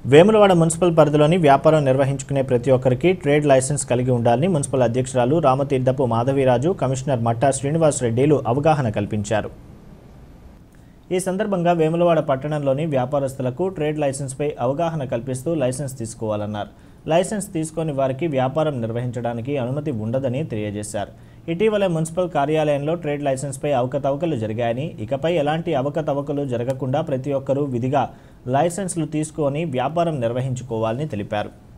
Vemulawada municipal పరిధిలోని వ్యాపారం నిర్వహించుకునే ప్రతి ఒక్కరికి ట్రేడ్ లైసెన్స్ కలిగి ఉండాలని మున్సిపల్ అధ్యక్షురాలు రామతీర్థపు మాధవీరాజు కమిషనర్ మట్టా శ్రీనివాస్ రెడ్డిలు అవగాహన కల్పించారు ఈ సందర్భంగా వేములవాడ పట్టణంలోని వ్యాపారస్తులకు ట్రేడ్ లైసెన్స్పై అవగాహన కల్పిస్తూ లైసెన్స్ తీసుకోవాలన్నారు లైసెన్స్ తీసుకొని వారికి వ్యాపారం నిర్వహించడానికి అనుమతి ఉండదని తెలియజేశారు ఇటీవల మున్సిపల్ కార్యాలయంలో ట్రేడ్ లైసెన్స్పై అవకతవకలు జరిగాయని ఇకపై ఎలాంటి అవకతవకలు జరగకుండా ప్రతి ఒక్కరూ విధిగా లైసెన్స్లు తీసుకొని వ్యాపారం నిర్వహించుకోవాలని తెలిపారు